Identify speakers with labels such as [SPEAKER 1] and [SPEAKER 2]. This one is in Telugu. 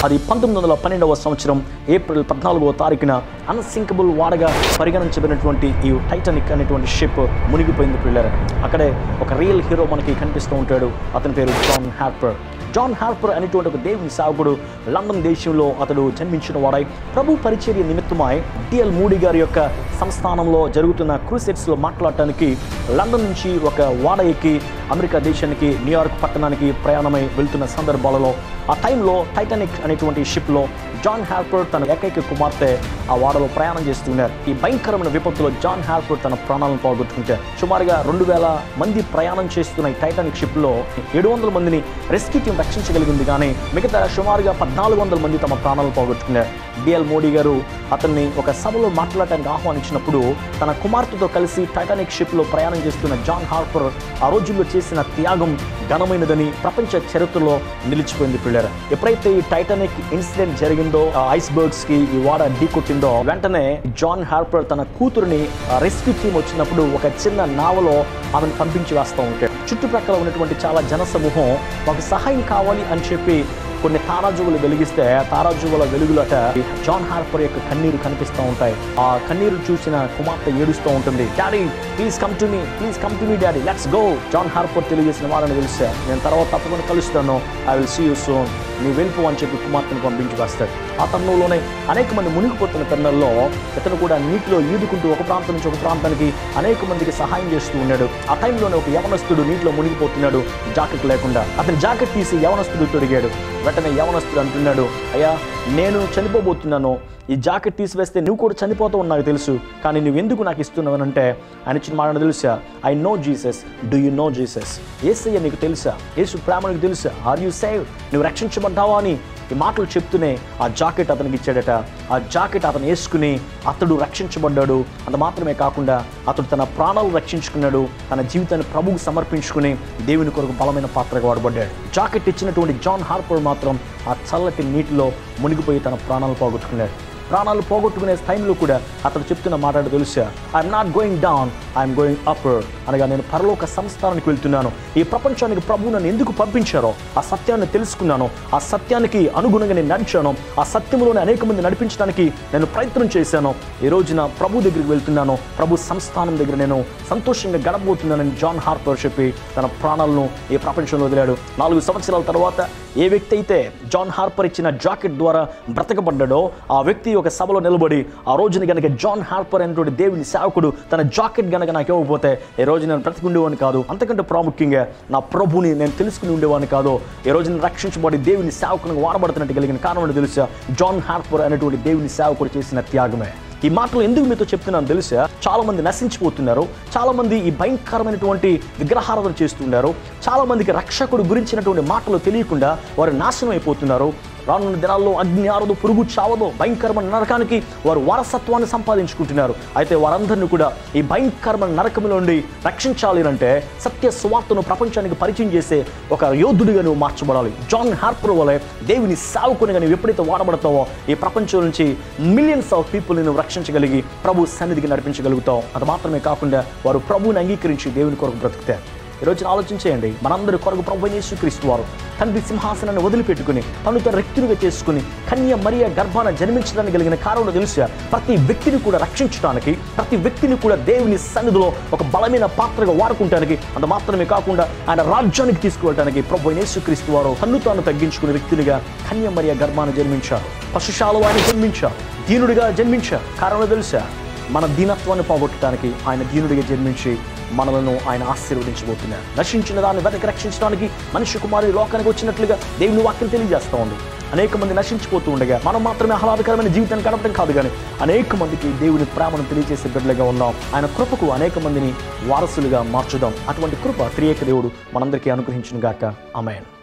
[SPEAKER 1] అది పంతొమ్మిది వందల పన్నెండవ సంవత్సరం ఏప్రిల్ పద్నాలుగవ తారీఖున అన్సింకబుల్ వాడగా పరిగణించబడినటువంటి ఈ టైటానిక్ అనేటువంటి షిప్ మునిగిపోయింది పిల్లలు అక్కడే ఒక రియల్ హీరో మనకి కనిపిస్తూ ఉంటాడు అతని పేరు జాన్ హ్యార్పర్ జాన్ హార్పర్ అనేటువంటి ఒక దేవుని సాగుడు లండన్ దేశంలో అతడు జన్మించిన వాడై ప్రభు పరిచర్య నిమిత్తమై డిఎల్ మూడీ గారి యొక్క సంస్థానంలో జరుగుతున్న క్రూసెట్స్లో మాట్లాడటానికి లండన్ నుంచి ఒక వాడ ఎక్కి అమెరికా దేశానికి న్యూయార్క్ పట్టణానికి ప్రయాణమై వెళ్తున్న సందర్భాలలో ఆ టైంలో టైటానిక్ అనేటువంటి షిప్లో జాన్ హార్పర్ తన ఏకైక కుమార్తె ఆ వాడలో ప్రయాణం చేస్తున్నారు ఈ భయంకరమైన విపత్తులో జాన్ హార్పర్ తన ప్రాణాలను పోగొట్టుకుంటారు సుమారుగా రెండు వేల మంది ప్రయాణం చేస్తున్న ఈ టైటానిక్ షిప్లో ఏడు వందల మందిని రెస్క్యూ టీం రక్షించగలిగింది కానీ మిగతా సుమారుగా పద్నాలుగు వందల మంది తమ ప్రాణాలు పోగొట్టుకున్నారు డిఎల్ మోడీ గారు అతన్ని ఒక సభలో మాట్లాడటానికి ఆహ్వానించినప్పుడు తన కుమార్తెతో కలిసి టైటానిక్ షిప్లో ప్రయాణం చేస్తున్న జాన్ హార్పర్ ఆ రోజుల్లో చేసిన త్యాగం ఘనమైనదని ప్రపంచ చరిత్రలో నిలిచిపోయింది పిల్లలు ఎప్పుడైతే ఈ టైటానిక్ ఇన్సిడెంట్ జరిగిందో ఆ ఐస్ బర్గ్స్ కి ఈ వాడ ఢీకొట్టిందో వెంటనే జాన్ హార్పర్ తన కూతురుని రెస్క్యూ టీం వచ్చినప్పుడు ఒక చిన్న నావలో ఆమెను పంపించి వేస్తూ ఉంటాడు చుట్టుప్రక్కల ఉన్నటువంటి చాలా జన సమూహం ఒక సహాయం కావాలి అని చెప్పి కొన్ని తారాజువులు వెలిగిస్తే తారాజువుల వెలుగులట జాన్ హార్పర్ యొక్క కన్నీరు కనిపిస్తూ ఉంటాయి ఆ కన్నీరు చూసిన కుమార్తె ఏడుస్తూ ఉంటుంది daddy please come to me please come to me daddy let's go John Harper తెలియజేసిన వాళ్ళని తెలిసా నేను తర్వాత తప్పకుండా కలుస్తాను I will see you soon నీ వెళ్ళిపో అని చెప్పి కుమార్తెను పంపించి వస్తాడు ఆ తరుణంలోనే అనేక మంది మునిగిపోతున్న తరుణంలో ఇతను కూడా నీటిలో ఈదుకుంటూ ఒక ప్రాంతం నుంచి ఒక ప్రాంతానికి అనేక మందికి సహాయం చేస్తూ ఉన్నాడు ఆ టైంలోనే ఒక యవనస్తుడు నీటిలో మునిగిపోతున్నాడు జాకెట్ లేకుండా అతని జాకెట్ తీసి యవనస్తుడు తొడిగాడు వెంటనే యవనస్తుడు అంటున్నాడు అయ్యా నేను చనిపోబోతున్నాను ఈ జాకెట్ తీసివేస్తే నువ్వు కూడా చనిపోతావు అని నాకు తెలుసు కానీ నువ్వు ఎందుకు నాకు ఇస్తున్నావు అని అంటే ఆయన ఇచ్చిన మాట నాకు తెలుసా I know Jesus do you know Jesus ఏసయ్య నీకు తెలుసా యేసు ప్రేమ నీకు తెలుసా ఆర్ యు సేవ్ నువ్వు రక్షించబడ్డావా అని ఈ మాటలు చెప్తూనే ఆ జాకెట్ అతనికి ఇచ్చాడట ఆ జాకెట్ అతను వేసుకుని అతడు రక్షించబడ్డాడు అంత మాత్రమే కాకుండా అతడు తన ప్రాణాలు రక్షించుకున్నాడు తన జీవితాన్ని ప్రభువుకు సమర్పించుకుని దేవుని కొరకు బలమైన పాత్రగా వాడబడ్డాడు జాకెట్ ఇచ్చినటువంటి జాన్ హార్పర్ మాత్రం ఆ చల్లటి నీటిలో మునిగిపోయి తన ప్రాణాలు పోగొట్టుకున్నాడు ప్రాణాలు పోగొట్టుకునే టైంలో కూడా అతడు చెప్తున్న మాట ఏంటో తెలుసా I'm not going down I'm going up అనగా నేను పరలోక సంస్థానానికి వెళ్తున్నాను ఈ ప్రపంచానికి ప్రభు నన్ను ఎందుకు పంపించారో ఆ సత్యాన్ని తెలుసుకున్నాను ఆ సత్యానికి అనుగుణంగా నేను నడిచాను ఆ సత్యంలోనే అనేక మంది నడిపించడానికి నేను ప్రయత్నం చేశాను ఈ రోజున ప్రభు దగ్గరికి వెళ్తున్నాను ప్రభు సంస్థానం దగ్గర నేను సంతోషంగా గడపబోతున్నానని జాన్ హార్పర్ చెప్పి తన ప్రాణాలను ఈ ప్రపంచంలో వదిలాడు నాలుగు సంవత్సరాల తర్వాత ఏ వ్యక్తి అయితే జాన్ హార్పర్ ఇచ్చిన జాకెట్ ద్వారా బ్రతకబడ్డాడో ఆ వ్యక్తి ఒక సభలో నిలబడి ఆ రోజున గనక జాన్ హార్పర్ అనేటువంటి దేవుని సేవకుడు తన జాకెట్ గనక నాకు ఇవ్వకపోతే ఈ రోజు నేను బ్రతికి ఉండేవాడిని కాదు అంతకంటే ప్రాముఖ్యంగా నా ప్రభుని నేను తెలుసుకుని ఉండేవాడిని కాదు ఈ రోజు నేను రక్షించబడి దేవుని సేవకునికి వాడబడుతున్నట్టు కలిగిన కారణం ఏంటో తెలుసా జాన్ హార్పర్ అనేటువంటి దేవుని సేవకుడు చేసిన త్యాగమే ఈ మాటలు ఎందుకు మీతో చెప్తున్నాను తెలుసా చాలా మంది నశించిపోతున్నారు చాలా మంది ఈ భయంకరమైనటువంటి విగ్రహారాధన చేస్తున్నారు చాలా మందికి రక్షకుడు గురించినటువంటి మాటలు తెలియకుండా వారు నాశనం అయిపోతున్నారు రానున్న దినాల్లో అగ్ని ఆరదు పురుగు చావదు భయంకరమైన నరకానికి వారు వారసత్వాన్ని సంపాదించుకుంటున్నారు అయితే వారందరినీ కూడా ఈ భయంకరమైన నరకంలో నుండి రక్షించాలి అంటే సత్య స్వార్థను ప్రపంచానికి పరిచయం చేసే ఒక యోధుడిగా నువ్వు మార్చబడాలి జాన్ హార్పర్ వలె దేవుని సావుకునిగా నువ్వు ఎప్పుడైతే వాడబడతావో ఈ ప్రపంచం నుంచి మిలియన్స్ ఆఫ్ పీపుల్ని నువ్వు రక్షించగలిగి ప్రభు సన్నిధికి నడిపించగలుగుతావు అది మాత్రమే కాకుండా వారు ప్రభువుని అంగీకరించి దేవుని కొరకు బ్రతుకుతారు ఈరోజు ఆలోచించేయండి మనందరి కొరకు ప్రభు యేసుక్రీస్తు వారు తండ్రి సింహాసనాన్ని వదిలిపెట్టుకుని తను తన వ్యక్తులుగా చేసుకుని కన్య మరియ గర్భాన జన్మించడానికి కలిగిన కారణం తెలుసా ప్రతి వ్యక్తిని కూడా రక్షించడానికి ప్రతి వ్యక్తిని కూడా దేవుని సన్నిధిలో ఒక బలమైన పాత్రగా వాడుకుంటానికి అంత మాత్రమే కాకుండా ఆయన రాజ్యానికి తీసుకువెళ్ళడానికి ప్రభు యేసుక్రీస్తు వారు తన్ను తాను తగ్గించుకునే వ్యక్తులుగా కన్య మరియ గర్భాన జన్మించారు పశుశాల ఆయన జన్మించారు దీనుడిగా జన్మించారు కారణం తెలుసా మన దీనత్వాన్ని పోగొట్టడానికి ఆయన దీనుడిగా జన్మించి మనలను ఆయన ఆశీర్వదించబోతున్నారు నశించిన దాన్ని వెతకి రక్షించడానికి మనిషి కుమారి లోకానికి వచ్చినట్లుగా దేవుని వాక్యం తెలియజేస్తూ ఉంది అనేక మంది నశించిపోతూ ఉండగా మనం మాత్రమే ఆహ్లాదకరమైన జీవితాన్ని గడపడం కాదు కానీ అనేక మందికి దేవుని ప్రేమను తెలియజేసే బిడ్డలుగా ఉన్నాం ఆయన కృపకు అనేక మందిని వారసులుగా మార్చుదాం అటువంటి కృప త్రియేక దేవుడు మనందరికీ అనుగ్రహించిన గాక అమెన్